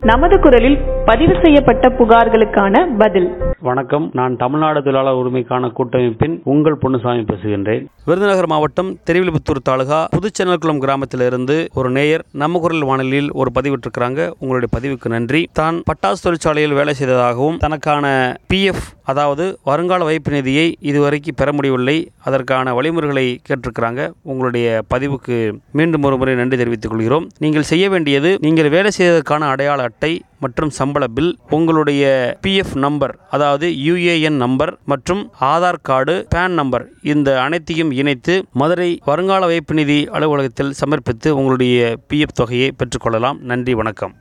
நமது குரலில் பதிவு செய்யப்பட்ட புகார்களுக்கான பதில் வணக்கம் நான் தமிழ்நாடு தொழிலாளர் உரிமைக்கான கூட்டமைப்பின் உங்கள் பொன்னுசாமி பேசுகின்றேன் விருதுநகர் மாவட்டம் தெரிவிலிபுத்தூர் தாலுகா புதுச்சென்னல்குளம் கிராமத்திலிருந்து ஒரு நேயர் நம்ம குரல் வானொலியில் ஒரு பதிவிட்டிருக்கிறாங்க உங்களுடைய பதிவுக்கு நன்றி தான் பட்டாசு தொழிற்சாலையில் வேலை செய்ததாகவும் தனக்கான பிஎஃப் அதாவது வருங்கால வைப்பு நிதியை இதுவரைக்கும் பெற முடியவில்லை அதற்கான வழிமுறைகளை கேட்டிருக்கிறாங்க உங்களுடைய பதிவுக்கு மீண்டும் ஒரு முறை நன்றி தெரிவித்துக் கொள்கிறோம் நீங்கள் செய்ய வேண்டியது நீங்கள் வேலை செய்ததற்கான அடையாள அட்டை மற்றும் சம்பள பில் உங்களுடைய பிஎஃப் நம்பர் அதாவது யுஏஎன் நம்பர் மற்றும் ஆதார் கார்டு பேன் நம்பர் இந்த அனைத்தையும் இணைத்து மதுரை வருங்கால வைப்பு நிதி அலுவலகத்தில் சமர்ப்பித்து உங்களுடைய பிஎஃப் தொகையை பெற்றுக்கொள்ளலாம் நன்றி வணக்கம்